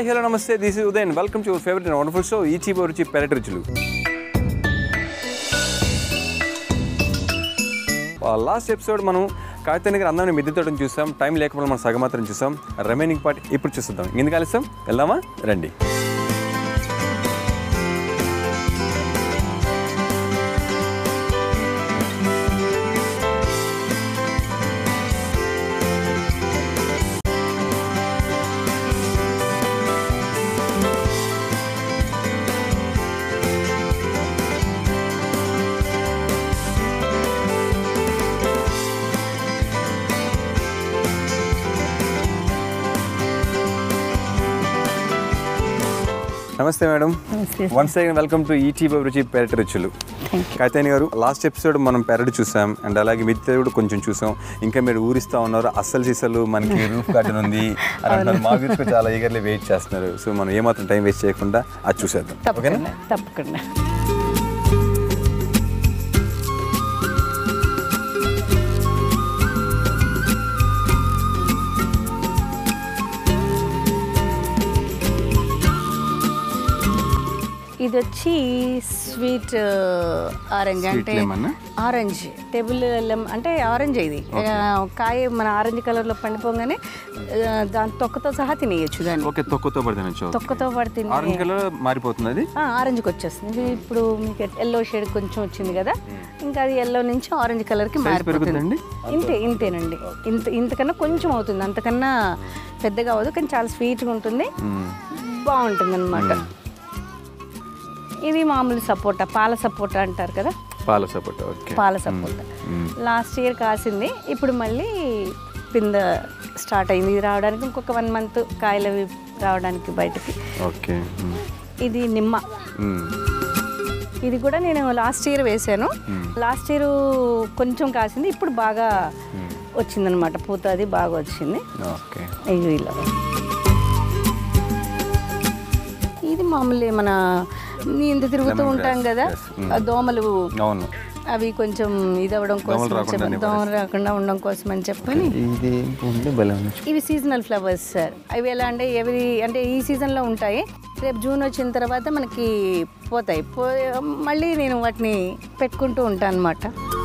Hello namaste this is Udayan welcome to your favourite and wonderful show ఈ చీప్ రుచి పెరటి రుచులు లాస్ట్ ఎపిసోడ్ మనం కాగితాన్ని దగ్గర అందరిని మిద్దెతోటం చూసాం టైం లేకపోతే మనం సగం మాత్రం చూసాం రిమైనింగ్ పార్ట్ ఇప్పుడు చూస్తాం ఎందుకు కలిసాం వెళ్దామా రండి namaste madam namaste once again welcome to ఈ చీప్ రుచి పెరటి రుచులు థ్యాంక్ యూ కాయితాని గారు లాస్ట్ ఎపిసోడ్ మనం పెరడు చూసాం అండ్ అలాగే మిగతా కూడా కొంచెం చూసాం ఇంకా మీరు ఊరిస్తా ఉన్నారు అస్సలు సీసలు మనకి రూఫ్ గార్డెన్ ఉంది అని అంటున్నారు మా గురించి కూడా చాలా ఈగర్లీ వెయిట్ చేస్తున్నారు సో మనం ఏమాత్రం టైం వేస్ట్ చేయకుండా అది చూసేద్దాం ఓకేనా తప్పకుండా తప్పకుండా ఇది వచ్చి స్వీట్ ఆరెంజ్ Sweet అంటే lemon ఆ? ఆరెంజ్ టేబుల్ లెమ్ అంటే ఆరెంజ్ ఇది ఆ, కాయ మన ఆరెంజ్ కలర్లో పండిపోగానే ఆ, దాని తొక్కతో సహా తినేయచ్చు దాన్ని ఓకే తొక్కుతో పడితే తొక్కతో పడి తిని ఆరెంజ్ కలర్ మారిపోతుంది అది ఆ, ఆరెంజ్కి వచ్చేస్తుంది ఇది ఇప్పుడు మీకు ఎల్లో షేడ్ కొంచెం వచ్చింది కదా ఇంకా అది ఎల్లో నుంచి ఆరెంజ్ కలర్కి మారిపోతుంది పెరుగుతుందండి? ఇంతే ఇంతేనండి ఇంత ఇంతకన్నా కొంచెం అవుతుంది అంతకన్నా పెద్దగా అవ్వదు కానీ చాలా స్వీట్గా ఉంటుంది బాగుంటుంది అనమాట ఇది మామూలు సపోటా పాల సపోటా అంటారు కదా పాల సపోటా ఓకే పాల సపోటా లాస్ట్ ఇయర్ కాసింది ఇప్పుడు మళ్ళీ పింద స్టార్ట్ అయింది ఇది రావడానికి ఇంకొక వన్ మంత్ కాయలు అవి రావడానికి బయటకి ఓకే ఇది నిమ్మ ఇది కూడా నేను లాస్ట్ ఇయర్ వేసాను లాస్ట్ ఇయర్ కొంచెం కాసింది ఇప్పుడు బాగా వచ్చిందనమాట పూత అది బాగా వచ్చింది ఓకే ఇది ఇలా ఇది మామూలు మన ఇంత తిరుగుతూ ఉంటాం కదా ఆ దోమలు అవును అవి కొంచెం ఇది అవ్వడం కోసం దోమలు రాకుండా చెప్పి- దోమలు రాకుండా ఉండడం కోసం అని చెప్పని ఇది ఉంది భలే ఉంది ఇవి సీజనల్ ఫ్లవర్స్ సార్ అవి ఎలా అంటే ఎవరి అంటే ఈ సీజన్లో ఉంటాయి రేపు జూన్ వచ్చిన తర్వాత మనకి పోతాయి పో మళ్ళీ నేను వాటిని పెట్టుకుంటూ ఉంటాను అనమాట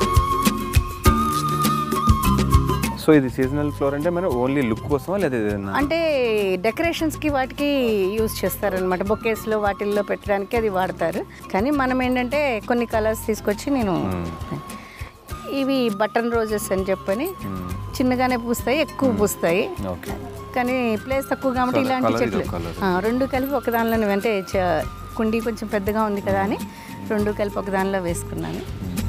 సో ఇది సీజనల్ ఫ్లోర్ అంటే మరి ఓన్లీ లుక్ కోసమా లేదా ఏదైనా అంటే డెకరేషన్స్కి వాటికి యూజ్ చేస్తారనమాట బొకేస్లో వాటిల్లో పెట్టడానికి అది వాడతారు కానీ మనం ఏంటంటే కొన్ని కలర్స్ తీసుకొచ్చి నేను ఇవి బటన్ రోజెస్ అని చెప్పని చిన్నగానే పూస్తాయి ఎక్కువ పూస్తాయి ఓకే కానీ ప్లేస్ తక్కువ కాబట్టి Colour- ఇలాంటి colour చెట్లు ఇదో colour. ఆ, రెండు కలిపి ఒక దానిలోనే అంటే చ- కుండీ కొంచెం పెద్దగా ఉంది కదా అని రెండు కలిపి ఒక దానిలో వేసుకున్నాను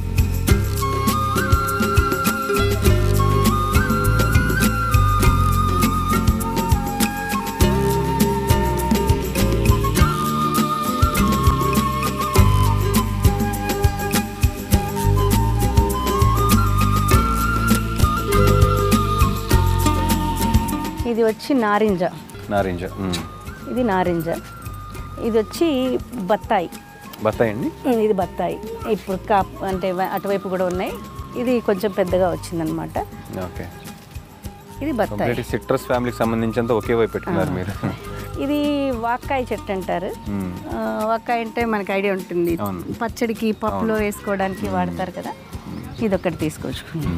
ఇది వచ్చి నారింజ నారింజ మ్మ్. ఇది నారింజ ఇది వచ్చి బత్తాయి బత్తాయి అండి ఉమ్, ఇది బత్తాయి ఇప్పుడు కాప్ అంటే వ- అటువైపు కూడా ఉన్నాయి ఇది కొంచెం పెద్దగా వచ్చిందనమాట ఓకే ఇది బత్తాయి కంప్లీట్ సిట్రస్ ఫ్యామిలీకి సంబంధించినంత ఒకే వైపు పెట్టుకున్నారు మీరు ఇది వాక్కాయ చెట్టు అంటారు మ్మ్. ఆ, వాక్కాయ అంటే మనకి ఐడియా ఉంటుంది అవును. పచ్చడికి పప్పులో వేసుకోవడానికి వాడతారు కదా ఇది ఒకటి తీసుకొచ్చుకున్నాం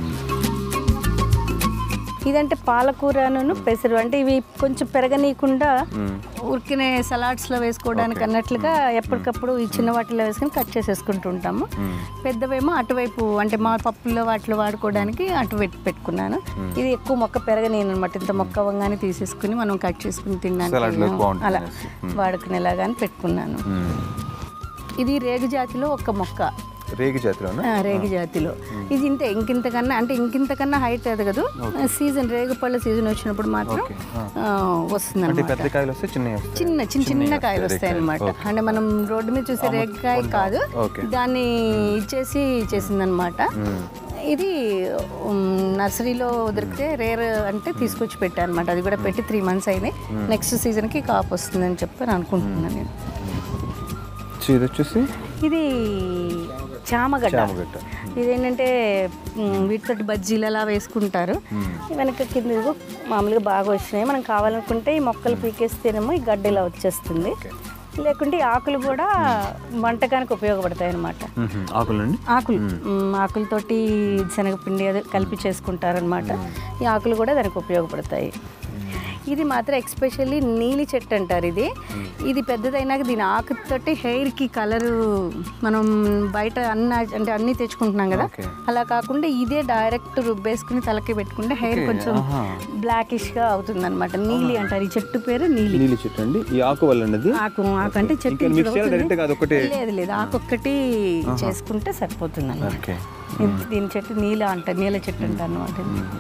ఇదంటే పాలకూరను పెసరు అంటే ఇవి కొంచెం పెరగనీయకుండా ఉరికినే సలాడ్స్లో వేసుకోవడానికి అన్నట్లుగా ఎప్పటికప్పుడు ఈ చిన్న వాటిలో వేసుకొని కట్ చేసేసుకుంటూ ఉంటాము పెద్దవేమో అటువైపు అంటే మా పప్పుల్లో వాటిలో వాడుకోవడానికి అటు పెట్టి పెట్టుకున్నాను ఇది ఎక్కువ మొక్క పెరగనేను అనమాట ఇంత మొక్క అవ్వగానే తీసేసుకుని మనం కట్ చేసుకుని Salad తినడానికి లోకి బాగుంటుంది అలా అనేసి. వాడుకునేలాగాని పెట్టుకున్నాను మ్మ్. ఇది రేగు జాతిలో ఒక మొక్క రేగి జాతిలోనా ఆ, రేగు జాతిలో ఇది ఇంతే ఇంకింతకన్నా అంటే ఇంకింతకన్నా హైట్ ఎదగదు సీజన్ రేగు పళ్ళ సీజన్ వచ్చినప్పుడు మాత్రం Okay. వస్తుంది అంటే పెద్ద కాయలు వస్తే చిన్నవి వస్తాయి చిన్న చిన్న చిన్న కాయలు వస్తాయి అనమాట అంటే మనం రోడ్డు మీద చూసే రేగకాయ కాదు Okay. దాన్ని ఇచ్చేసి చేసిందనమాట ఇది ఉమ్, నర్సరీలో దొరికితే రేర్ అంటే తీసుకొచ్చి పెట్టాను అనమాట అది కూడా పెట్టి త్రీ మంత్స్ అయినాయి నెక్స్ట్ సీజన్కి కాపు వస్తుందని చెప్పి అనుకుంటున్నాను నేను సో ఇది వచ్చేసి ఇది చామగడ్డ చామగడ్డ. ఇదేంటంటే మ్, వీటితోటి బజ్జీలు అలా వేసుకుంటారు వెనక కింద ఇదిగో మామూలుగా బాగా వచ్చినాయి మనం కావాలనుకుంటే ఈ మొక్కలు పీకేస్తేనేమో ఈ గడ్డ ఇలా వచ్చేస్తుంది లేకుంటే ఈ ఆకులు కూడా వంటకానికి ఉపయోగపడతాయి అన్నమాట మ్మ్. ఆకులండి ఆకులు మ్, ఆకులతోటి శనగపిండి అది కలిపి చేసుకుంటారనమాట ఈ ఆకులు కూడా దానికి ఉపయోగపడతాయి ఇది మాత్రం ఎక్స్పెషల్లీ నీలి చెట్టు అంటారు ఇది ఇది పెద్దదైనాక దీని ఆకుతోటి హెయిర్కి కలరు మనం బయట అన్న అంటే అన్నీ తెచ్చుకుంటున్నాం కదా Okay. అలా కాకుండా ఇదే డైరెక్ట్ రుబ్బేసుకుని తలకి పెట్టుకుంటే హెయిర్ Okay, కొంచెం ఆహా. బ్లాకిష్గా అవుతుంది అనమాట నీలి అంటారు ఈ చెట్టు పేరు నీలి నీలి చెట్టు అండి ఈ ఆకు వల్ల అది ఆకు ఆకు అంటే చెట్టు ఇంకా ఇక్కడ మిక్స్ చేయాలి అవుతుంది. డైరెక్ట్ కాదు ఒకటే లేదు లేదు ఆకొక్కటి చేసుకుంటే సరిపోతుంది అన్నమాట ఓకే ఇది- దీని చెట్టు నీల అంటారు నీల చెట్టు అంటారు అనమాట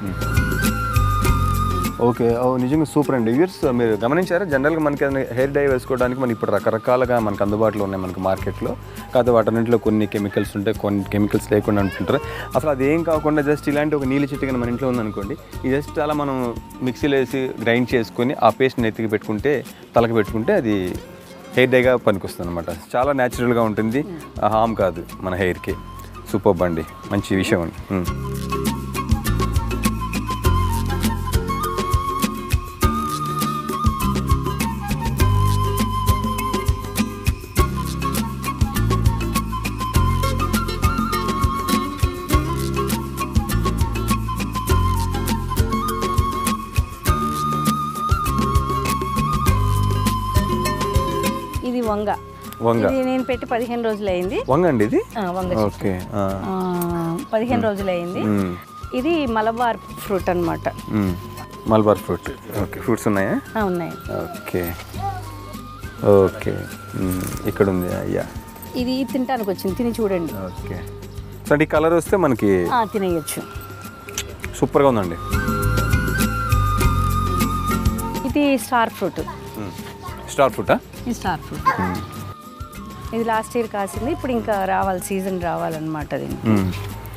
ఓకే ఓ నిజంగా సూపర్ అండి ఇయర్స్ మీరు గమనించారా జనరల్గా మనకి హెయిర్ డై వేసుకోవడానికి మనకి ఇప్పుడు రకరకాలుగా మనకు అందుబాటులో ఉన్నాయి మనకి మార్కెట్లో కాకపోతే వాటన్నింటిలో కొన్ని కెమికల్స్ ఉంటాయి కొన్ని కెమికల్స్ లేకుండా అంటుంటారు అసలు అది ఏం కాకుండా జస్ట్ ఇలాంటి ఒక నీలి చెట్టు కానీ మన ఇంట్లో ఉందనుకోండి ఈ జస్ట్ అలా మనం మిక్సీలో వేసి గ్రైండ్ చేసుకొని ఆ పేస్ట్ ఎత్తికి పెట్టుకుంటే తలకి పెట్టుకుంటే అది హెయిర్ డైగా పనికొస్తుంది అనమాట చాలా న్యాచురల్గా ఉంటుంది హామ్ కాదు మన హెయిర్కి సూపర్ అండి మంచి విషయం అండి ఉమ్. ఇది వంగ వంగ ఇది నేను పెట్టి పదిహేను రోజులు అయింది వంగ అండి ఇది ఆ, వంగ చెట్టు. ఓకే ఆ. ఆ, పదిహేను రోజులు అయింది మ్మ్. ఇది మలబార్ ఫ్రూట్ అన్నమాట hmm. Malabar fruit okay fruits ఉన్నాయా ఆ, ఉన్నాయి ఓకే ఓకే మ్మ్. ఇక్కడ ఉంది అయ్యా ఇది తినటానికి వచ్చింది తిని చూడండి ఓకే సో అంటే ఈ కలర్ వస్తే మనకి ఆ, తినేయచ్చు సూపర్గా ఉందండి ఇది స్టార్ ఫ్రూట్ మ్మ్. స్టార్ ఫ్రూటా ఇది స్టార్ ఫ్రూట్ ఇది లాస్ట్ ఇయర్ కాసింది ఇప్పుడు ఇంకా రావాలి సీజన్ రావాలన్నమాట దీన్ని మ్మ్.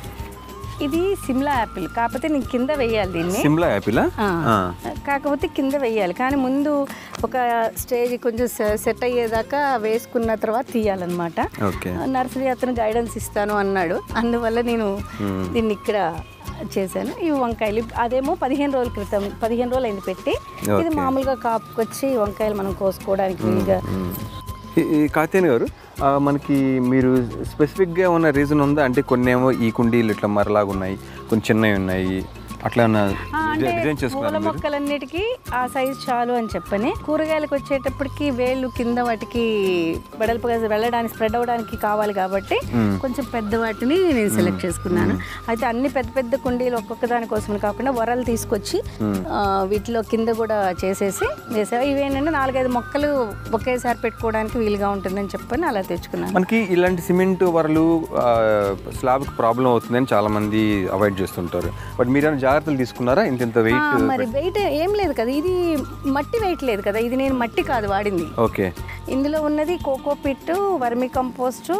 ఇది సిమ్లా యాపిల్ కాకపోతే నేను కింద వేయాలి దీన్ని సిమ్లా యాపిలా ఆ. కాకపోతే కింద వేయాలి కానీ ముందు ఒక స్టేజ్ కొంచెం సె- సెట్ అయ్యేదాకా వేసుకున్న తర్వాత తీయాలన్నమాట ఓకే నర్సరీ అతను గైడెన్స్ ఇస్తాను అన్నాడు అందువల్ల నేను దీన్ని ఇక్కడ చేశాను ఈ వంకాయలు అదేమో పదిహేను రోజుల క్రితం పదిహేను రోజులు అయింది పెట్టి ఇది Okay. మామూలుగా కాపుకొచ్చి వంకాయలు మనం కోసుకోవడానికి వీలుగా ఈ- ఈ కాతేని గారు ఆ, మనకి మీరు స్పెసిఫిక్గా ఉన్న రీజన్ ఉందా అంటే కొన్ని ఏమో ఈ కుండీలు ఇట్లా మరలాగా ఉన్నాయి కొన్ని చిన్నవి ఉన్నాయి అట్లా ఏమన్నా ఆ, అంటే డిజైన్ పూల చేసుకున్నారు మీరు మొక్కలన్నిటికీ ఆ సైజ్ చాలు అని చెప్పని కూరగాయలకు వచ్చేటప్పటికి వేళ్ళు కింద వాటికి వెడల్పుగా వెళ్ళడానికి స్ప్రెడ్ అవ్వడానికి కావాలి కాబట్టి కొంచెం పెద్ద వాటిని నేను సెలెక్ట్ చేసుకున్నాను అయితే అన్ని పెద్ద పెద్ద కుండీలు ఒక్కొక్క దానికోసం కాకుండా వరలు తీసుకొచ్చి ఆ, వీటిలో కింద కూడా చేసేసి వేసా ఇవేంటంటే నాలుగైదు మొక్కలు ఒకేసారి పెట్టుకోవడానికి వీలుగా ఉంటుందని చెప్పని అలా తెచ్చుకున్నాను మనకి ఇలాంటి సిమెంట్ వరలు స్లాబ్కి ప్రాబ్లం అవుతుందని చాలా మంది అవాయిడ్ చేస్తుంటారు బట్ మీరు ఏమైనా జాగ్రత్తలు తీసుకున్నారా ఇంత ఇంత ఆ, వెయిట్ మరి వెయిట్ ఏం లేదు కదా ఇది మట్టి వెయిట్ లేదు కదా ఇది నేను మట్టి కాదు వాడింది ఓకే ఇందులో ఉన్నది coco peat vermicompost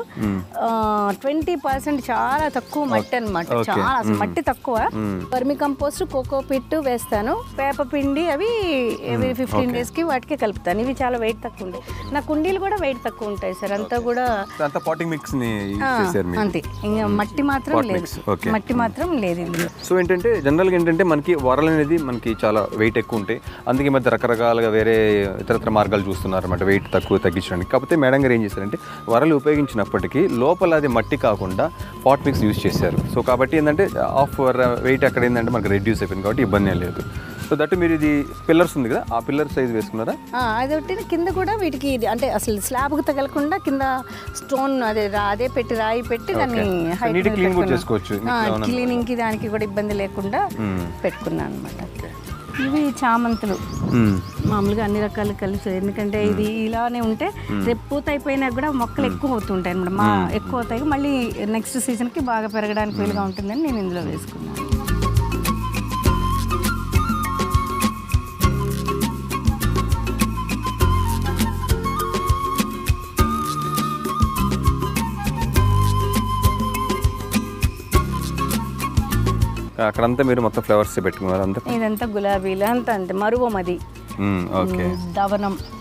twenty percent చాలా తక్కువ మట్టి అనమాట Okay. చాలా అసలు మట్టి తక్కువ వర్మి కంపోస్ట్ కోకో పిట్ వేస్తాను వేప పిండి అవి ఎవ్రీ ఫిఫ్టీన్ డేస్ కి వాటికి కలుపుతాను ఇవి చాలా వెయిట్ తక్కువ ఉంటాయి నా కుండీలు కూడా వెయిట్ తక్కువ ఉంటాయి సార్ అంతా కూడా అంతా పాటింగ్ మిక్స్ ని యూజ్ ఆ, చేశారు మీరు అంతే ఇంకా మట్టి మాత్రం Pot లేదు mix, okay. మట్టి మాత్రం లేదు ఇందులో సో ఏంటంటే జనరల్గా ఏంటంటే మనకి వరలు అనేది మనకి చాలా వెయిట్ ఎక్కువ ఉంటాయి అందుకే ఈ మధ్య రకరకాలుగా వేరే ఇతరత్ర మార్గాలు చూస్తున్నారు అనమాట వెయిట్ తక్కువ తగ్గించడానికి కాకపోతే మేడం గారు ఏం చేశారంటే వరలు ఉపయోగించినప్పటికీ లోపల అది మట్టి కాకుండా పాట్ మిక్స్ యూజ్ చేశారు సో కాబట్టి ఏంటంటే ఆఫ్ వెయిట్ అక్కడ ఏంటంటే మనకి రెడ్యూస్ అయిపోయింది కాబట్టి ఇబ్బంది ఏం లేదు సో దట్ మీరు ఇది పిల్లర్స్ ఉంది కదా ఆ పిల్లర్ సైజ్ వేసుకున్నారా ఆ, అది ఒకటి కింద కూడా వీటికి ఇది అంటే అసలు స్లాబ్కి తగలకుండా కింద స్టోన్ అదే రా- అదే పెట్టి రాయి పెట్టి దాన్ని So, neat clean కూడా చేసుకోవచ్చు. ఇంట్లో ఏమన్నా క్లీనింగ్ కి దానికి కూడా ఇబ్బంది లేకుండా మ్మ్. పెట్టుకున్నాను అనమాట ఇవి చామంతులు మ్మ్. మామూలుగా అన్ని రకాలు కలిసి ఎందుకంటే ఇది ఇలానే ఉంటే రేపు పూత అయిపోయినా కూడా మొక్కలు ఎక్కువ అవుతుంటాయి అనమాట మా ఎక్కువ అవుతాయి మళ్ళీ నెక్స్ట్ సీజన్కి బాగా పెరగడానికి వీలుగా ఉంటుందని నేను ఇందులో వేసుకున్నాను అక్కడంతా మీరు మొత్తం ఫ్లవర్స్ పెట్టుకున్నారు అంతా ఇదంతా గులాబీలు అంతా అంతే మరువం అది మ్మ్, ఓకే దవనం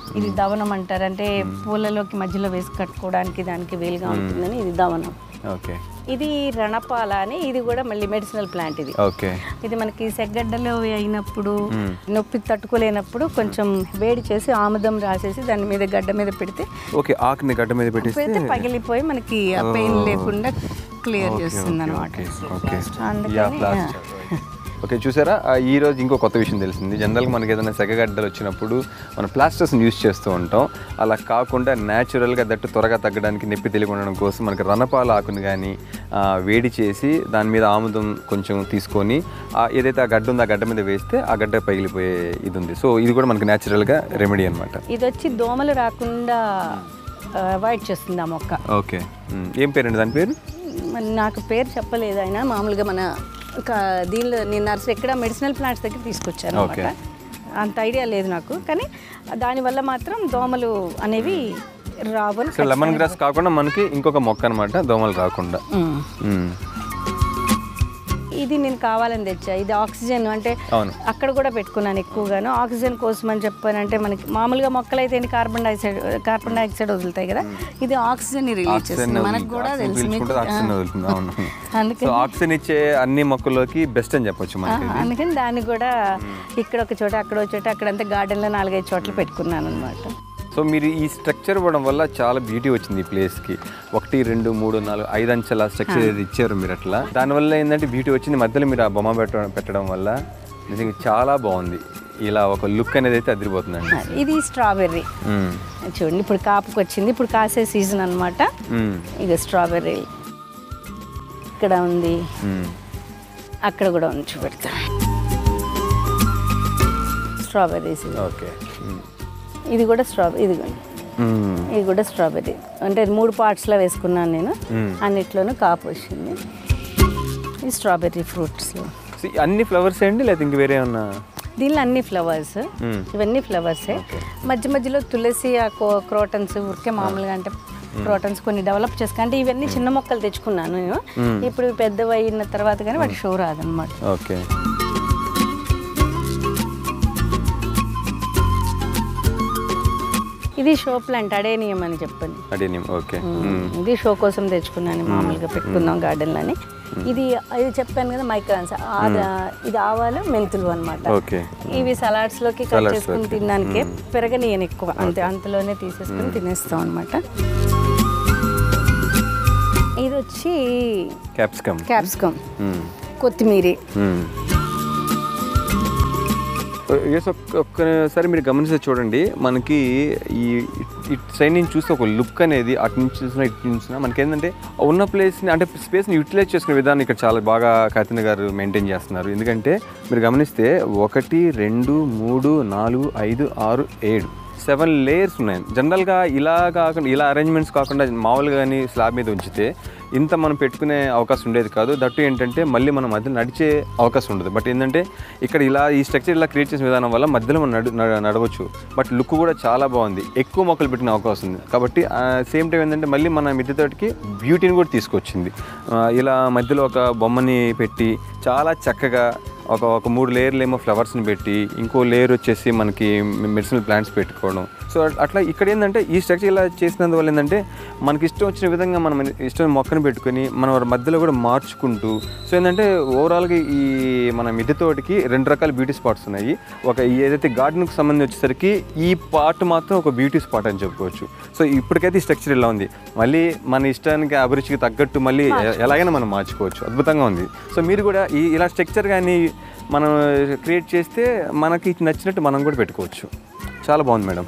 ఇది దవనం అంటారు అంటే పూలలోకి మధ్యలో వేసి కట్టుకోవడానికి దానికి వీలుగా ఉంటుందని ఇది దవనం ఓకే ఇది రణపాల అని ఇది కూడా మళ్ళీ మెడిసినల్ ప్లాంట్ ఇది ఓకే ఇది మనకి సెగ్గడ్డలో అయినప్పుడు నొప్పి తట్టుకోలేనప్పుడు కొంచెం వేడి చేసి ఆముదం రాసేసి దాని మీద గడ్డ మీద పెడితే ఓకే ఆకుని గడ్డ మీద పెట్టేస్తే పెడితే పగిలిపోయి మనకి ఆ పెయిన్ లేకుండా క్లియర్ చేస్తుంది అనమాట ఓకే అందుకని, యా ప్లాస్టర్ ఓకే చూసారా ఆ, ఈ రోజు ఇంకో కొత్త విషయం తెలిసింది జనరల్గా మనకి ఏదైనా సెగగడ్డలు వచ్చినప్పుడు మనం ప్లాస్టర్స్ని యూస్ చేస్తూ ఉంటాం అలా కాకుండా న్యాచురల్గా దట్టు త్వరగా తగ్గడానికి నొప్పి తెలియకుండా కోసం మనకి రణపాల ఆకుని కానీ వేడి చేసి దాని మీద ఆముదం కొంచెం తీసుకొని ఆ, ఏదైతే ఆ గడ్డ ఉందో ఆ గడ్డ మీద వేస్తే ఆ గడ్డ పగిలిపోయే ఇది ఉంది సో ఇది కూడా మనకి న్యాచురల్గా రెమెడీ అనమాట ఇది వచ్చి దోమలు రాకుండా అవాయిడ్ చేస్తుంది ఆ మొక్క ఓకే ఏం పేరండి దాని పేరు మరి నాకు పేరు చెప్పలేదు ఆయన మామూలుగా మన ఒక దీనిలో నేను నర్సరీ ఎక్కడ మెడిసినల్ ప్లాంట్స్ దగ్గర తీసుకొచ్చాను Okay. అనమాట అంత ఐడియా లేదు నాకు కానీ దానివల్ల మాత్రం దోమలు అనేవి రావు అని సో లెమన్ గ్రాస్ కాకుండా మనకి ఇంకొక మొక్క అనమాట దోమలు రాకుండా ఉమ్. మ్మ్. ఇది నేను కావాలని తెచ్చా ఇది ఆక్సిజన్ అంటే అవును అక్కడ కూడా పెట్టుకున్నాను ఎక్కువగాను ఆక్సిజన్ కోసం అని చెప్పానంటే మనకి మామూలుగా మొక్కలు అయితే కార్బన్ డైఆక్సైడ్ కార్బన్ డైఆక్సైడ్ వదులుతాయి కదా ఇది ఆక్సిజన్ రిలీజ్ ఆక్సిజన్ చేస్తుంది మనకు కూడా ఆక్సిజన్ తెలుసు మీకు పీల్చుకుంటే ఆక్సిజన్ వదులుతుంది అవును అందుకే సో ఆక్సిజన్ ఇచ్చే అన్ని మొక్కల్లోకి బెస్ట్ అని చెప్పొచ్చు మనకి ఆహా, అందుకని దాన్ని కూడా ఇక్కడ ఒక చోట అక్కడ ఒక చోట అక్కడంతా గార్డెన్లో నాలుగైదు చోట్ల పెట్టుకున్నాను అనమాట సో మీరు ఈ స్ట్రక్చర్ ఇవ్వడం వల్ల చాలా బ్యూటీ వచ్చింది ఈ ప్లేస్కి ఒకటి రెండు మూడు నాలుగు ఐదు అంచెల స్ట్రక్చర్ ఏది ఇచ్చారు మీరు అట్లా దానివల్ల ఏంటంటే బ్యూటీ వచ్చింది మధ్యలో మీరు ఆ బొమ్మ పెట్టడం పెట్టడం వల్ల నిజంగా చాలా బాగుంది ఇలా ఒక లుక్ అనేది అయితే అదిరిపోతుందండి ఇది స్ట్రాబెర్రీ మ్మ్. చూడండి ఇప్పుడు కాపుకి వచ్చింది ఇప్పుడు కాసే సీజన్ అనమాట మ్మ్. ఇది స్ట్రాబెర్రీ ఇక్కడ ఉంది మ్మ్. అక్కడ కూడా ఉంది చూపెడతా స్ట్రాబెర్రీస్ ఇది. Okay hmm. ఇది కూడా స్ట్రాబెరీ ఇది కూడా మ్మ్. ఇది కూడా స్ట్రాబెర్రీ అంటే ఇది మూడు పార్ట్స్లో వేసుకున్నాను నేను మ్మ్. అన్నిట్లోనూ కాపు వచ్చింది ఇది స్ట్రాబెర్రీ ఫ్రూట్స్ సో ఈ అన్ని ఫ్లవర్స్ అండి లేదా ఇంక వేరే ఏమన్నా దీనిలో అన్ని ఫ్లవర్స్ మ్మ్. ఇవన్నీ ఫ్లవర్సే మధ్య మధ్యలో తులసి ఆ కో- క్రోటన్స్ ఊరికే మామూలుగా అంటే క్రోటన్స్ కొన్ని డెవలప్ చేసుకు అంటే ఇవన్నీ చిన్న మొక్కలు తెచ్చుకున్నాను నేను ఇప్పుడు ఇవి పెద్దవి అయిన తర్వాత కానీ వాటి షో రాదనమాట ఓకే ఇది షో ప్లాంట్ అడేనియం అని చెప్పండి అడేనియం ఓకే మ్మ్. ఇది షో కోసం తెచ్చుకున్నాను మామూలుగా పెట్టుకుందాం గార్డెన్లోని ఇది ఇది చెప్పాను కదా మైక్రాన్స్ ఇది ఆవాలు మెంతులు అనమాట ఓకే ఇవి సలాడ్స్ లోకి కట్ Salads చేసుకుని లోకి. తినడానికి పెరగనియను ఎక్కువ అంతే అంతలోనే తీసేసుకుని తినేస్తాం అనమాట ఇది వచ్చి క్యాప్సికమ్ క్యాప్సికమ్ కొత్తిమీర ఎస్ ఒక్కసారి మీరు గమనిస్తే చూడండి మనకి ఈ ఇటు సైడ్ నుంచి చూస్తే ఒక లుక్ అనేది అటు నుంచి చూసినా ఇటు నుంచి చూసినా మనకి ఏంటంటే ఉన్న ప్లేస్ని అంటే స్పేస్ని యూటిలైజ్ చేసుకునే విధానం ఇక్కడ చాలా బాగా కతిన గారు మెయింటైన్ చేస్తున్నారు ఎందుకంటే మీరు గమనిస్తే ఒకటి రెండు మూడు నాలుగు ఐదు ఆరు ఏడు సెవెన్ లేయర్స్ ఉన్నాయి జనరల్గా ఇలా కాకుండా ఇలా అరేంజ్మెంట్స్ కాకుండా మామూలుగా కానీ స్లాబ్ మీద ఉంచితే ఇంత మనం పెట్టుకునే అవకాశం ఉండేది కాదు దట్టు ఏంటంటే మళ్ళీ మనం మధ్య నడిచే అవకాశం ఉండదు బట్ ఏంటంటే ఇక్కడ ఇలా ఈ స్ట్రక్చర్ ఇలా క్రియేట్ చేసిన విధానం వల్ల మధ్యలో మనం నడు నడ- నడవచ్చు బట్ లుక్ కూడా చాలా బాగుంది ఎక్కువ మొక్కలు పెట్టిన అవకాశం ఉంది కాబట్టి సేమ్ టైం ఏంటంటే మళ్ళీ మన మిద్దె తోటకి బ్యూటీని కూడా తీసుకొచ్చింది ఆ, ఇలా మధ్యలో ఒక బొమ్మని పెట్టి చాలా చక్కగా ఒక ఒక మూడు లేయర్లు ఏమో ఫ్లవర్స్ని పెట్టి ఇంకో లేయర్ వచ్చేసి మనకి మెడిసినల్ ప్లాంట్స్ పెట్టుకోవడం సో అట్లా ఇక్కడ ఏంటంటే ఈ స్ట్రక్చర్ ఇలా చేసినందువల్ల ఏంటంటే మనకి ఇష్టం వచ్చిన విధంగా మనం ఇష్టం మొక్కను పెట్టుకొని మనం మధ్యలో కూడా మార్చుకుంటూ సో ఏంటంటే ఓవరాల్గా ఈ మన మిద్దె తోటకి రెండు రకాల బ్యూటీ స్పాట్స్ ఉన్నాయి ఒక ఈ ఏదైతే గార్డెన్కి సంబంధించి వచ్చేసరికి ఈ పార్ట్ మాత్రం ఒక బ్యూటీ స్పాట్ అని చెప్పుకోవచ్చు సో ఇప్పటికైతే ఈ స్ట్రక్చర్ ఇలా ఉంది మళ్ళీ మన ఇష్టానికి అభిరుచికి తగ్గట్టు మళ్ళీ ఎ- ఎలాగైనా మనం మార్చుకోవచ్చు అద్భుతంగా ఉంది సో మీరు కూడా ఈ ఇలా స్ట్రక్చర్ కానీ మనం క్రియేట్ చేస్తే మనకి నచ్చినట్టు మనం కూడా పెట్టుకోవచ్చు చాలా బాగుంది మేడం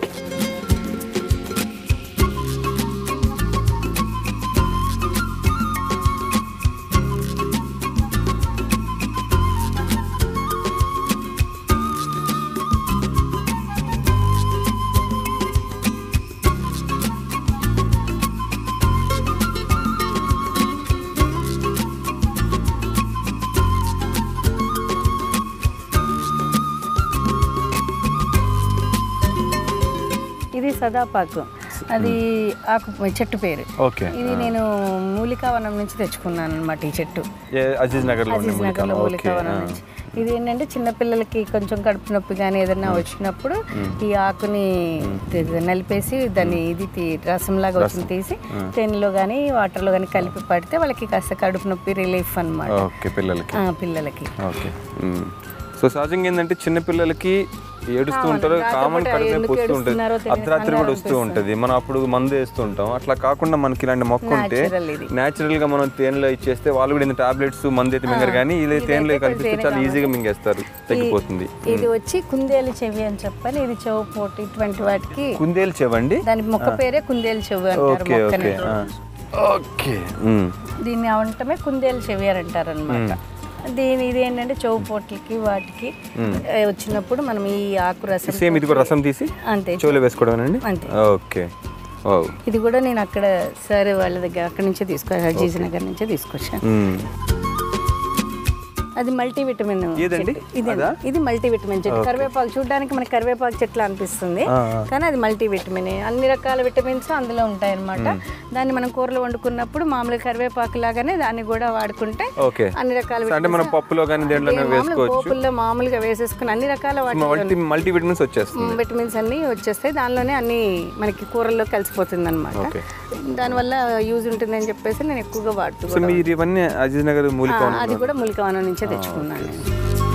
ఇది సదాపాకు అది ఆకు చెట్టు పేరు ఓకే ఇది నేను మూలికావనం నుంచి తెచ్చుకున్నాను అనమాట ఈ చెట్టు అజీజ్ నగర్లో ఉండే అజీజ్ నగర్లో మూలికావనం నుంచి ఇది ఏంటంటే చిన్నపిల్లలకి కొంచెం కడుపు నొప్పి కానీ ఏదైనా వచ్చినప్పుడు ఈ ఆకుని తి- నలిపేసి దాన్ని ఇది తీ- రసంలాగా వచ్చింది తీసి తేనెలో కానీ వాటర్లో కానీ కలిపి పడితే వాళ్ళకి కాస్త కడుపు నొప్పి రిలీఫ్ అన్నమాట ఓకే పిల్లలకి ఆ, పిల్లలకి ఓకే మ్మ్. సో సహజంగా ఏంటంటే చిన్న పిల్లలకి ఏడుస్తూ ఉంటారు రాత్రిపూట కామన్ కడుపు నొప్పి ఎందుకు వస్తూ ఉంటుంది ఏడుస్తున్నారో తెలియదు, అర్ధరాత్రి కూడా కంగారు వస్తూ ఉంటుంది మనం అప్పుడు మందు వేస్తూ ఉంటాం అట్లా కాకుండా మనకి ఇలాంటి మొక్క ఉంటే Natural ఇది. న్యాచురల్ గా మనం తేనెలో ఇచ్చేస్తే వాళ్ళు కూడా టాబ్లెట్స్ మందు అయితే మింగరు కానీ ఇలా తేనెలో కలిపిస్తే చాలా ఈజీగా మింగేస్తారు తగ్గిపోతుంది ఇది వచ్చి కుందేలు చెవి అని చెప్పని ఇది చెవు పోటు ఇటువంటి వాటికి కుందేలు చెవండి దాని మొక్క పేరే కుందేలు చెవి అంటారు ఓకే మొక్కని ఓకే ఓకే మ్మ్. దీన్ని అవటమే కుందేలు చెవి అని అంటారు అనమాట దీని ఇది ఏంటంటే చెవు పోట్లకి వాటికి ఏ, వచ్చినప్పుడు మనం ఈ ఆకు రసం సేమ్ ఇది కూడా రసం తీసి అంతే చెవులో వేసుకోవడం అంతే ఓకే ఓ ఇది కూడా నేను అక్కడ సరే వాళ్ళ దగ్గర అక్కడి నుంచే తీసుకొచ్చాను అజీజ్ నగర్ నుంచే తీసుకొచ్చాను మ్మ్. అది మల్టీ విటమిన్ ఏదండి? ఇది ఇది మల్టీ విటమిన్ చెట్టు కరివేపాకు చూడడానికి మనకి కరివేపాకు చెట్లు అనిపిస్తుంది ఆ, కానీ అది మల్టీ విటమిన్ అన్ని రకాల విటమిన్స్ అందులో ఉంటాయి అన్నమాట దాన్ని మనం కూరలు వండుకున్నప్పుడు మామూలుగా కరివేపాకు లాగానే దాన్ని కూడా వాడుకుంటే ఓకే అన్ని రకాల సో అంటే మనం పప్పులో కానీ దేంట్లో మామూలుగా వేసుకోవచ్చు పోపుల్లో మామూలుగా వేసేసుకుని అన్ని రకాల వాటి మల్టీ మల్టీ విటమిన్స్ వచ్చేస్తుంది విటమిన్స్ అన్ని వచ్చేస్తాయి దానిలోనే అన్ని మనకి కూరల్లో కలిసిపోతుంది అనమాట ఓకే దానివల్ల యూజ్ ఉంటుందని చెప్పేసి నేను ఎక్కువగా వాడుతూ సో మీరు ఇవన్నీ అజీజ్ నగర్ మూలిక ఆ, అది కూడా ములికవనం నుంచే తెచ్చుకున్నాను నేను.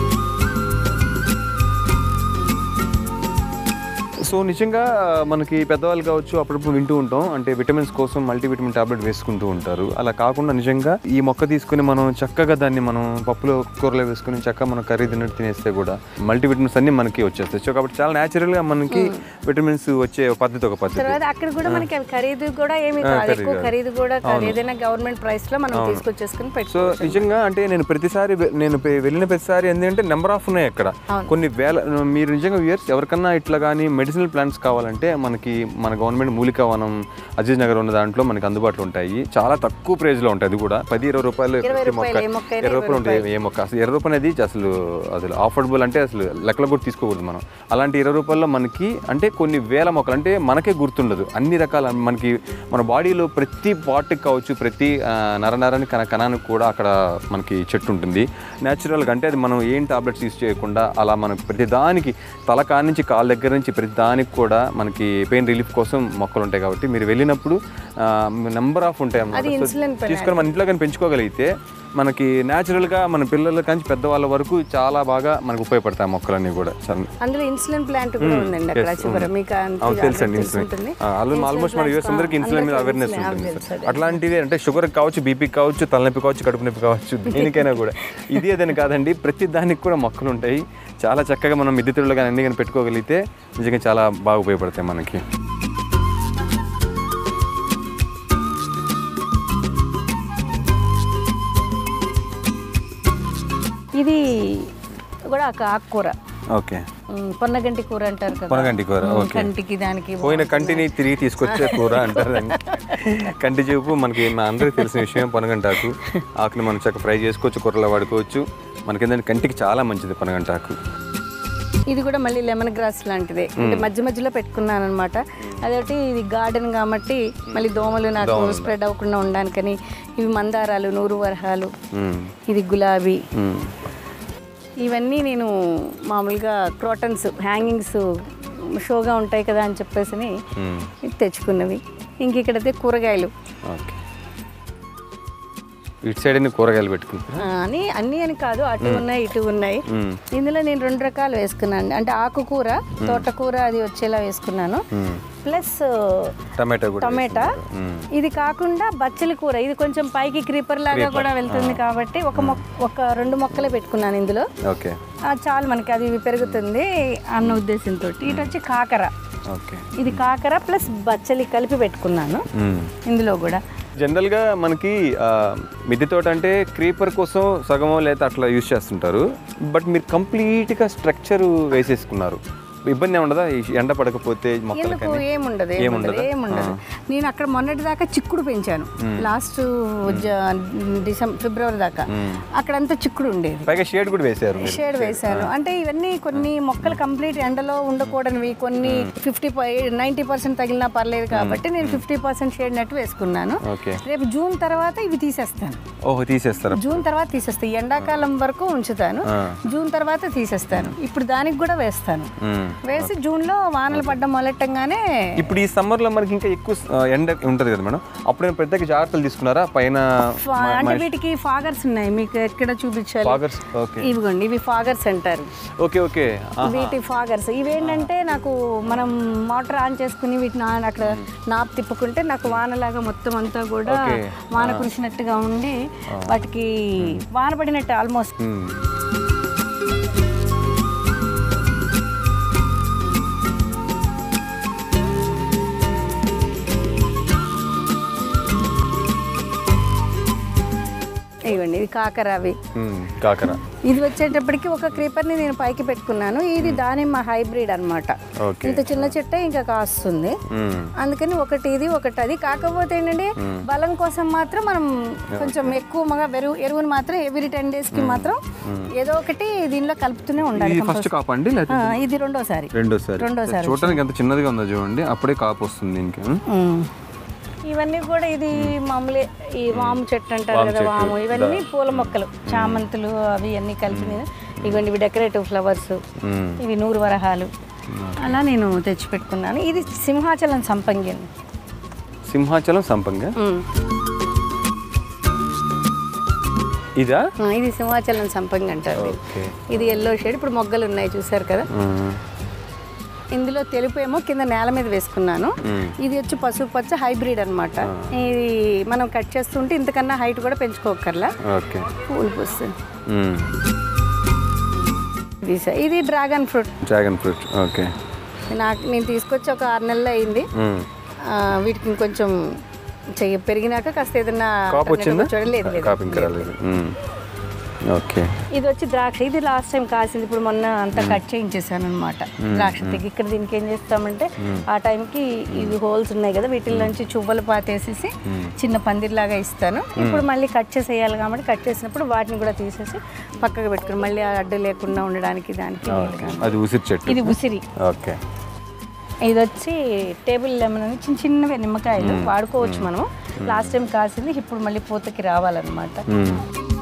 సో నిజంగా మనకి పెద్దవాళ్ళు కావచ్చు అప్పుడప్పుడు వింటూ ఉంటాం అంటే విటమిన్స్ కోసం మల్టీ విటమిన్ టాబ్లెట్ వేసుకుంటూ ఉంటారు అలా కాకుండా నిజంగా ఈ మొక్క తీసుకుని మనం చక్కగా దాన్ని మనం పప్పులో కూరలో వేసుకుని చక్కగా మనం కర్రీ తిన్నట్టు తినేస్తే కూడా మల్టీ విటమిన్స్ అన్ని మనకి వచ్చేస్తాయి సో కాబట్టి చాలా natural గా మనకి విటమిన్స్ వచ్చే పద్ధతి ఒక పద్ధతి తర్వాత అక్కడ కూడా మనకి అవి ఖరీదు కూడా ఏమీ కాదు ఎక్కువ ఖరీదు కూడా కాదు ఏదైనా గవర్నమెంట్ ప్రైస్ లో మనం తీసుకొచ్చేసుకుని సో పెట్టుకోవచ్చు నిజంగా అంటే నేను ప్రతిసారి వె- నేను పె- వెళ్ళిన ప్రతిసారి ఏంటంటే నెంబర్ ఆఫ్ ఉన్నాయి అక్కడ కొన్ని వేల మీరు నిజంగా వ్యూయర్స్ ఎవరికన్నా ఇట్లా కానీ మెడిసినల్ ప్లాంట్స్ కావాలంటే మనకి మన గవర్నమెంట్ మూలికా వనం అజీజ్ నగర్ ఉన్న దాంట్లో మనకి అందుబాటులో ఉంటాయి చాలా తక్కువ ప్రైస్ లో ఉంటాయి అది కూడా పది ఇరవై రూపాయలు ప్రతి మొక్క రూపాయలు ఏ మొక్క అయినా ఇరవై రూపాయలు ఉంటాయి ఏ మొక్క అసలు ఇరవై రూపాయలు అనేది అసలు అసలు ఆఫర్డబుల్ అంటే అసలు లెక్కలు కూడా తీసుకోకూడదు మనం అలాంటి ఇరవై రూపాయల్లో మనకి అంటే కొన్ని వేల మొక్కలు అంటే మనకే గుర్తుండదు అన్ని రకాల మనకి మన బాడీలో ప్రతి పార్ట్కి కావచ్చు ప్రతి ఆ, నరనరానికి కణ కణానికి కూడా అక్కడ మనకి చెట్టు ఉంటుంది న్యాచురల్గా అంటే అది మనం ఏం టాబ్లెట్స్ యూస్ చేయకుండా అలా మనకు ప్రతి దానికి తల కాడి నుంచి కాళ్ళ దగ్గర నుంచి ప్రతి దానికి కూడా మనకి పెయిన్ రిలీఫ్ కోసం మొక్కలు ఉంటాయి కాబట్టి మీరు వెళ్ళినప్పుడు నెంబర్ ఆఫ్ ఉంటాయి అన్నమాట. అది సో ఇన్సులిన్ తీసుకొని మన ఇంట్లో కానీ పెంచుకోగలిగితే మనకి న్యాచురల్గా మన పిల్లల కానీ పెద్దవాళ్ళ వరకు చాలా బాగా మనకు ఉపయోగపడతాయి ఆ మొక్కలన్నీ కూడా చాలా అందులో ఇన్సులిన్ ప్లాంట్ కూడా ఉందండి అక్కడ చివర మీకు అంత అవును తెలుసండి తెలిసి ఉంటుంది ఆల్మోస్ట్ మన యూఎస్ అందరికి ఇన్సులిన్ మీద అవేర్నెస్ ఉంటుంది అట్లాంటిది అంటే షుగర్ కావచ్చు బీపీ కావచ్చు తలనొప్పి కావచ్చు కడుపు నొప్పి కావచ్చు దేనికైనా కూడా ఇది ఏదైనా కాదండి ప్రతి దానికి కూడా మొక్కలు ఉంటాయి చాలా చక్కగా మనం మిద్దె తొడులు కానీ అన్ని కానీ పెట్టుకోగలిగితే నిజంగా చాలా బాగా ఉపయోగపడతాయి మనకి ఇది కూడా ఒక ఆకుకూర ఓకే ఉమ్, పొన్నగంటి కూర అంటారు కదా పొనగంటి కూర ఉమ్, ఓకే కంటికి దానికి పోయిన కంటిని తిరిగి తీసుకొచ్చే కూర అంటారు దాన్ని. కంటి చూపు మనకి మా అందరికీ తెలిసిన విషయం పనగంటాకు ఆకుని మనం చక్కగా ఫ్రై చేసుకోవచ్చు కూరలో వాడుకోవచ్చు మనకి ఏంటంటే కంటికి చాలా మంచిది పనగంటాకు ఇది కూడా మళ్ళీ లెమన్ గ్రాస్ లాంటిదే అంటే మధ్య మధ్యలో పెట్టుకున్నాను అనమాట అదొకటి ఇది గార్డెన్ కాబట్టి మళ్ళీ దోమలు నాకు స్ప్రెడ్ అవ్వకుండా ఉండడానికని ఇవి మందారాలు నూరు వరహాలు మ్మ్. ఇది గులాబీ మ్మ్. ఇవన్నీ నేను మామూలుగా క్రోటన్స్ హ్యాంగింగ్స్ షోగా ఉంటాయి కదా అని చెప్పేసి మ్మ్. ఇది తెచ్చుకున్నవి ఇంక ఇక్కడైతే కూరగాయలు ఓకే ఇటు సైడ్ అన్ని కూరగాయలు పెట్టుకుంటారా ఆ, అని అన్నీ అని కాదు అటు ఉన్నాయి ఇటు ఉన్నాయి మ్మ్. ఇందులో నేను రెండు రకాలు వేసుకున్నాను అంటే ఆకుకూర తోటకూర అది వచ్చేలా వేసుకున్నాను మ్మ్. ప్లస్ టమాటా కూడా టమాటా మ్మ్. ఇది కాకుండా బచ్చలి కూర ఇది కొంచెం పైకి క్రీపర్ లాగా కూడా వెళ్తుంది కాబట్టి ఒక మొక్క ఒక రెండు మొక్కలే పెట్టుకున్నాను ఇందులో ఓకే ఆ, చాలు మనకి అది పెరుగుతుంది అన్న ఉద్దేశంతో ఇటు వచ్చి కాకర ఓకే ఇది కాకర ప్లస్ బచ్చలి కలిపి పెట్టుకున్నాను మ్మ్. ఇందులో కూడా జనరల్గా మనకి ఆ, మిద్దె తోట అంటే క్రీపర్ కోసం సగమో లేదా అట్లా యూజ్ చేస్తుంటారు బట్ మీరు కంప్లీట్గా స్ట్రక్చర్ వేసేసుకున్నారు ఇబ్బంది ఉండదా ఈ ఎండ పడకపోతే ఎందుకు మొక్కలకి ఏముండదు ఏముండదు ఏముండదు నేను అక్కడ మొన్నటి దాకా చిక్కుడు పెంచాను లాస్ట్ డిసెంబర్ ఫిబ్రవరి దాకా అక్కడంతా చిక్కుడు ఉండేది పైగా షేడ్ కూడా వేశారు మీరు. షేడ్ వేశాను అంటే ఇవన్నీ కొన్ని మొక్కలు కంప్లీట్ ఎండలో ఉండకూడనివి కొన్ని ఫిఫ్టీ నైంటీ పర్సెంట్ తగిలినా పర్లేదు కాబట్టి నేను ఫిఫ్టీ పర్సెంట్ షేడ్ నెట్ వేసుకున్నాను ఓకే రేపు జూన్ తర్వాత ఇవి తీసేస్తాను ఓహో తీసేస్తారా జూన్ తర్వాత తీసేస్తాను ఈ ఎండాకాలం వరకు ఉంచుతాను ఆ. జూన్ తర్వాత తీసేస్తాను ఇప్పుడు దానికి కూడా వేస్తాను మ్మ్. వేసి జూన్లో వానలు పడ్డం మొదలెట్టంగానే ఇప్పుడు ఈ summer లో మనకి ఇంకా ఎక్కువ ఆ, ఎండ ఉంటుంది కదా మేడం అప్పుడు నేను ప్రత్యేక జాగ్రత్తలు తీసుకున్నారా పైన ఫా- అంటే వీటికి ఫాగర్స్ ఉన్నాయి మీకు ఎక్కడ చూపించాలి ఫాగర్స్ ఓకే ఇవిగోండి ఇవి ఫాగర్స్ అంటారు ఓకే ఓకే ఆ, వీటి ఫాగర్స్ ఇవేంటంటే నాకు మనం మోటార్ ఆన్ చేసుకుని వీటిని ఆన్ అక్కడ నాప్ తిప్పుకుంటే నాకు వానలాగా మొత్తం అంతా కూడా Okay. వాన కురిసినట్టుగా ఉండి వాటికి వాన పడినట్టు ఆల్మోస్ట్ మ్మ్. ఇవ్వండి ఇది కాకర అవి మ్మ్. కాకర ఇది వచ్చేటప్పటికి ఒక క్రీపర్ని నేను పైకి పెట్టుకున్నాను ఇది దానిమ్మ హైబ్రిడ్ అన్నమాట ఓకే ఇంత చిన్న చెట్టే ఇంకా కాస్తుంది మ్మ్. అందుకని ఒకటి ఇది ఒకటి అది కాకపోతే ఏంటంటే బలం కోసం మాత్రం మనం కొంచెం ఎక్కువ ఎరువు ఎరువుని మాత్రం ఎవ్రీ టెన్ డేస్ కి మాత్రం ఏదో ఒకటి దీనిలో కలుపుతూనే ఉండాలి ఇది ఫస్ట్ కాపు అండి ఆ, లేకపోతే ఇది రెండోసారి రెండోసారి రెండోసారి చూడటానికి ఎంత చిన్నదిగా ఉందో చూడండి అప్పుడే కాపు వస్తుంది ఇంకా ఉమ్. ఇవన్నీ కూడా ఇది మామూలే ఈ వాము చెట్టు అంటారు వాము కదా చెట్టు. వాము ఇవన్నీ పూల మొక్కలు చామంతులు అవి అన్నీ కలిపి నేను ఇవ్వండి ఇవి డెకరేటివ్ ఫ్లవర్స్ మ్మ్. ఇవి నూరు వరహాలు అలా నేను తెచ్చి పెట్టుకున్నాను ఇది సింహాచలం సంపంగి అండి సింహాచలం సంపంగ ఉమ్. ఇదా ఆ, ఇది సింహాచలం సంపంగి అంటారు దీన్ని. ఓకే ఇది ఎల్లో షేడ్ ఇప్పుడు మొగ్గలు ఉన్నాయి చూసారు కదా మ్మ్. ఇందులో తెలుపు ఏమో కింద నేల మీద వేసుకున్నాను మ్మ్. ఇది వచ్చి పసుపు పచ్చ హైబ్రిడ్ అన్నమాట ఇది మనం కట్ చేస్తుంటే ఇంతకన్నా హైట్ కూడా పెంచుకోకర్లా ఓకే పూలు పూస్తుంది మ్మ్. ఇది స- ఇది dragon fruit dragon fruit okay నాకు నేను తీసుకొచ్చి ఒక ఆరు నెలలు అయింది మ్మ్. ఆ, వీటికి ఇంకొంచెం చెయ్యి పెరిగినాక కాస్త ఏదన్నా కాపు వచ్చిందా చూడలేదు లేదు కాపు ఇంకా రాలేదు మ్మ్. ఓకే ఇది వచ్చి ద్రాక్ష ఇది లాస్ట్ టైం కాసింది ఇప్పుడు మొన్న అంతా కట్ చేయించేసాను అనమాట ద్రాక్ష తెగి ఇక్కడ దీనికి ఏం చేస్తామంటే ఆ టైంకి ఇవి హోల్స్ ఉన్నాయి కదా వీటిల నుంచి చువ్వలు పాతేసేసి చిన్న పందిర్లాగా ఇస్తాను ఇప్పుడు మళ్ళీ కట్ చేసేయాలి కాబట్టి కట్ చేసినప్పుడు వాటిని కూడా తీసేసి పక్కకు పెట్టుకుని మళ్ళీ ఆ అడ్డు లేకుండా ఉండడానికి దానికి వీలుగా. అది ఉసిరి చెట్టు ఇది ఉసిరి ఓకే ఇది వచ్చి టేబుల్ లెమన్ అని చిన్న చిన్నవి నిమ్మకాయలు వాడుకోవచ్చు మనం లాస్ట్ టైం కాసింది ఇప్పుడు మళ్ళీ పూతకి రావాలన్నమాట మ్మ్.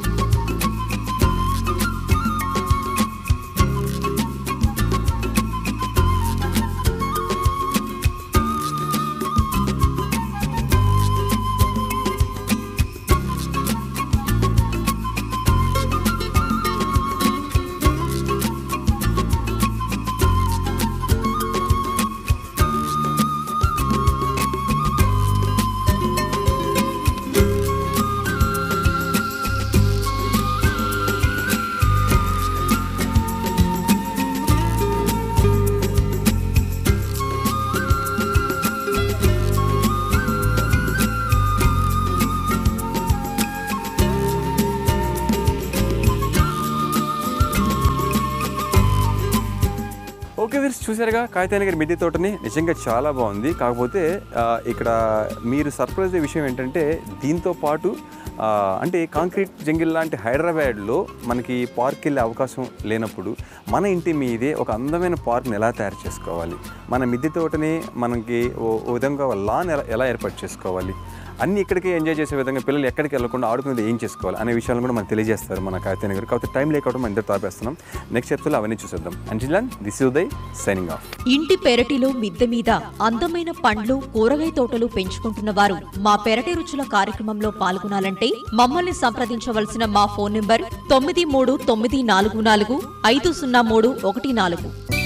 ఓకే వీరు చూసారుగా కాగితాని గారి మిద్దె తోటని నిజంగా చాలా బాగుంది కాకపోతే ఆ, ఇక్కడ మీరు సర్ప్రైజ్ అయ్యే విషయం ఏంటంటే దీంతో పాటు ఆ, అంటే కాంక్రీట్ జంగిల్ లాంటి హైదరాబాద్లో మనకి పార్క్ వెళ్ళే అవకాశం లేనప్పుడు మన ఇంటి మీదే ఒక అందమైన పార్క్ని ఎలా తయారు చేసుకోవాలి మన మిద్దె తోటని మనకి ఓ ఓ విధంగా లాన్ ఎలా ఎలా ఏర్పాటు చేసుకోవాలి అన్ని ఇక్కడికి ఎంజాయ్ చేసే విధంగా పిల్లలు ఎక్కడికి వెళ్ళకుండా ఆడుకునేది ఏం చేసుకోవాలి అనే విషయాలను కూడా మనకు తెలియజేస్తారు మన కాగితాని గారు కాకపోతే టైం లేకపోవడం మన ఇద్దరు తాపేస్తున్నాం నెక్స్ట్ ఎపిసోడ్లో అవన్నీ చూసేద్దాం until then this Uday signing off ఇంటి పెరటిలో మిద్దె మీద అందమైన పండ్లు కూరగాయ తోటలు పెంచుకుంటున్న వారు మా పెరటి రుచుల కార్యక్రమంలో పాల్గొనాలంటే మమ్మల్ని సంప్రదించవలసిన మా ఫోన్ నంబర్ తొమ్మిది మూడు తొమ్మిది నాలుగు నాలుగు ఐదు సున్నా మూడు ఒకటి నాలుగు